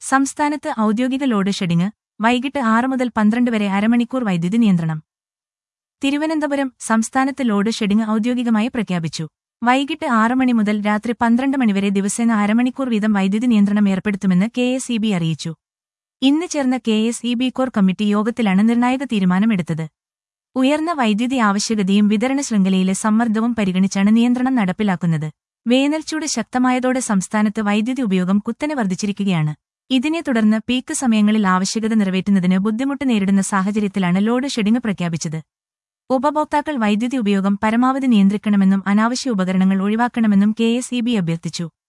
സംസ്ഥാനത്ത് ഔദ്യോഗിക load shedding വൈകിട്ട് ആറ് മുതൽ പന്ത്രണ്ട് വരെ അരമണിക്കൂർ വൈദ്യുതി നിയന്ത്രണം തിരുവനന്തപുരം സംസ്ഥാനത്ത് ലോഡ് ഷെഡിംഗ് ഔദ്യോഗികമായി പ്രഖ്യാപിച്ചു വൈകിട്ട് ആറ് മണി മുതൽ രാത്രി പന്ത്രണ്ട് മണിവരെ ദിവസേന അരമണിക്കൂർ വീതം വൈദ്യുതി നിയന്ത്രണം ഏർപ്പെടുത്തുമെന്ന് കെ എസ് ഇ ബി അറിയിച്ചു ഇന്ന് ചേർന്ന K S E B core committee യോഗത്തിലാണ് നിർണായക തീരുമാനമെടുത്തത് ഉയർന്ന വൈദ്യുതി ആവശ്യകതയും വിതരണ ശൃംഖലയിലെ സമ്മർദ്ദവും പരിഗണിച്ചാണ് നിയന്ത്രണം നടപ്പിലാക്കുന്നത് വേനൽച്ചൂട് ശക്തമായതോടെ സംസ്ഥാനത്ത് വൈദ്യുതി ഉപയോഗം കുത്തനെ വർദ്ധിച്ചിരിക്കുകയാണ് ഇതിനെ തുടർന്ന് പീക്ക് സമയങ്ങളിൽ ആവശ്യകത നിറവേറ്റുന്നതിന് ബുദ്ധിമുട്ട് നേരിടുന്ന സാഹചര്യത്തിലാണ് ലോഡ് ഷെഡിംഗ് പ്രഖ്യാപിച്ചത് ഉപഭോക്താക്കൾ വൈദ്യുതി ഉപയോഗം പരമാവധി നിയന്ത്രിക്കണമെന്നും അനാവശ്യ ഉപകരണങ്ങൾ ഒഴിവാക്കണമെന്നും കെ അഭ്യർത്ഥിച്ചു